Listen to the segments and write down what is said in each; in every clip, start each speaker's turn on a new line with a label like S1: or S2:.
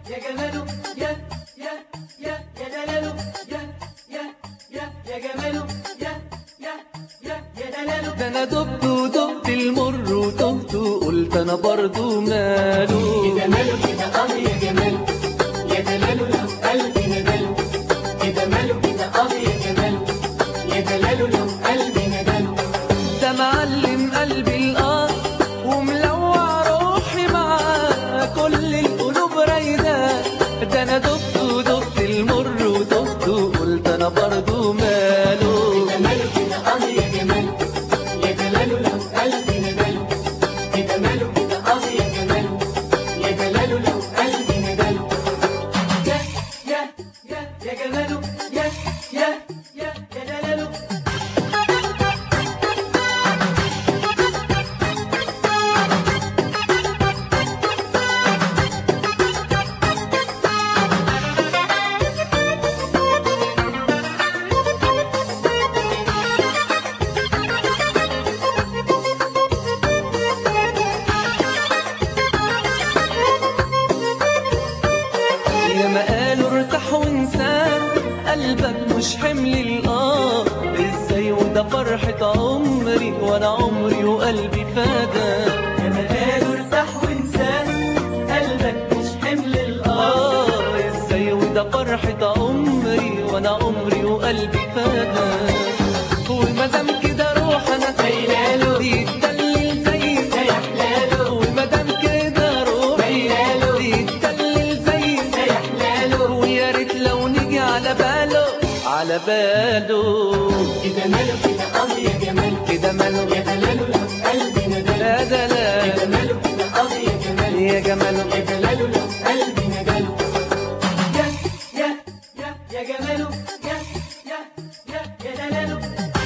S1: يا جماله يا يا يا يا دلاله يا يا يا يا جماله يا يا يا يا دلاله
S2: ده انا دبت ودبت المر وتهت وقلت انا برضو ماله
S1: جماله كده اه يا جماله يا دلاله لو قلبي ندله كده ماله كده اه يا جماله يا دلاله لو قلبي ندله
S2: ده معلم قلبي الآه وملوع روحي معاه كل القلوب رايدة ده انا دبت ودبت المر وتهت وقلت انا برضو ماله
S1: جماله كده اه يا جماله يا دلاله لو قلبي ندله كده ماله كده اه يا جماله يا دلاله لو قلبي ندله يا يا يا يا جماله يا يا يا يا دلاله
S2: يا ما قالوا ارتاح وانسان قلبك مش حمل الآه ازاي وده فرحة عمري وانا عمري وقلبي فدا
S1: يا ما قالوا ارتاح وانسان قلبك مش حمل الارض
S2: آه ازاي وده فرحة عمري وانا عمري وقلبي فدا وما دام كده روح انا
S1: ميلاله.
S2: يتدلل زي
S1: ده يا حلاله
S2: وما دام كده روحي
S1: ميلاله.
S2: يتدلل زي
S1: ده يا حلاله
S2: ويا ريت لو نيجي على باله على باله
S1: كده ماله كده اه يا جماله
S2: كده ماله
S1: يا دلاله لو قلبي ندله
S2: لا
S1: كده
S2: دلال
S1: ماله كده اه يا جماله
S2: يا جماله
S1: يا دلاله لو قلبي ندله يا يا يا يا جماله يا يا يا يا دلاله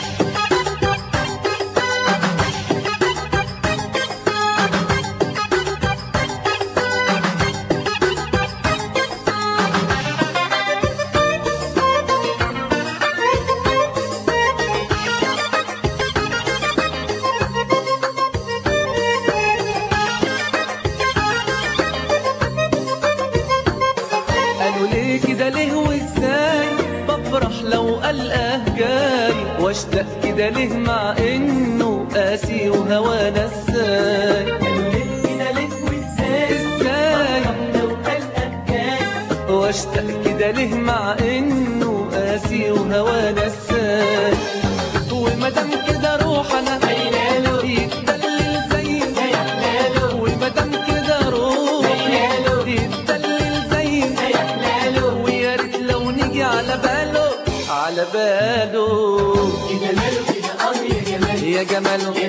S2: قالوا ليه كده ليه وازاي بفرح لو ألقاه جاي واشتاق كده ليه مع انه قاسي وهوانا ازاي
S1: قالوا ليه كده ليه وازاي
S2: ازاي
S1: لو قلقك جاي
S2: واشتاق كده ليه مع انه قاسي وهوانا ازاي وما دام كده روح انا
S1: ميلاله.
S2: يتدلل زي
S1: ده يا حلاله
S2: وما دام كده روح
S1: ميلاله.
S2: يتدلل زي
S1: ده يا حلاله
S2: ويا ريت لو نيجي على باله على باله
S1: كده ماله كده اه يا جماله
S2: يا جماله